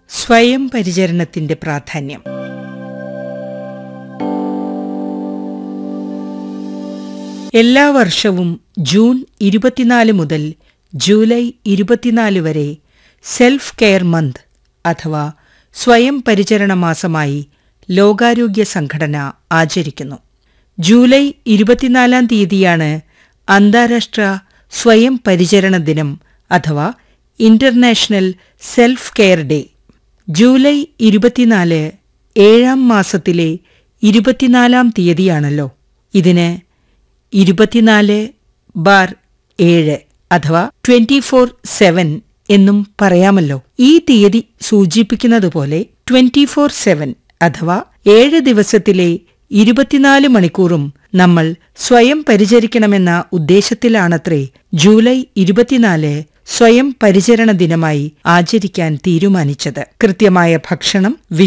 സ്വയം പരിചരണത്തിന്റെ പ്രാധാന്യം എല്ലാ വർഷവും ജൂൺ ഇരുപത്തിനാല് മുതൽ ജൂലൈ ഇരുപത്തിനാല് വരെ സെൽഫ് കെയർ മന്ത് അഥവാ സ്വയം പരിചരണ മാസമായി ലോകാരോഗ്യ സംഘടന ആചരിക്കുന്നു ജൂലൈ ഇരുപത്തിനാലാം തീയതിയാണ് അന്താരാഷ്ട്ര സ്വയം പരിചരണ ദിനം അഥവാ international self care day July ഇരുപത്തിനാല് ഏഴാം മാസത്തിലെ ഇരുപത്തിനാലാം തീയതിയാണല്ലോ ഇതിന് ഇരുപത്തിനാല് ബാർ ഏഴ് അഥവാ ട്വന്റി ഫോർ സെവൻ എന്നും പറയാമല്ലോ ഈ തീയതി സൂചിപ്പിക്കുന്നത് പോലെ ട്വന്റി ഫോർ സെവൻ അഥവാ ഏഴ് ദിവസത്തിലെ ഇരുപത്തിനാല് മണിക്കൂറും നമ്മൾ സ്വയം പരിചരിക്കണമെന്ന ഉദ്ദേശത്തിലാണത്രേ ജൂലൈ ഇരുപത്തിനാല് സ്വയം പരിചരണ ദിനമായി ആചരിക്കാൻ തീരുമാനിച്ചത് കൃത്യമായ ഭക്ഷണം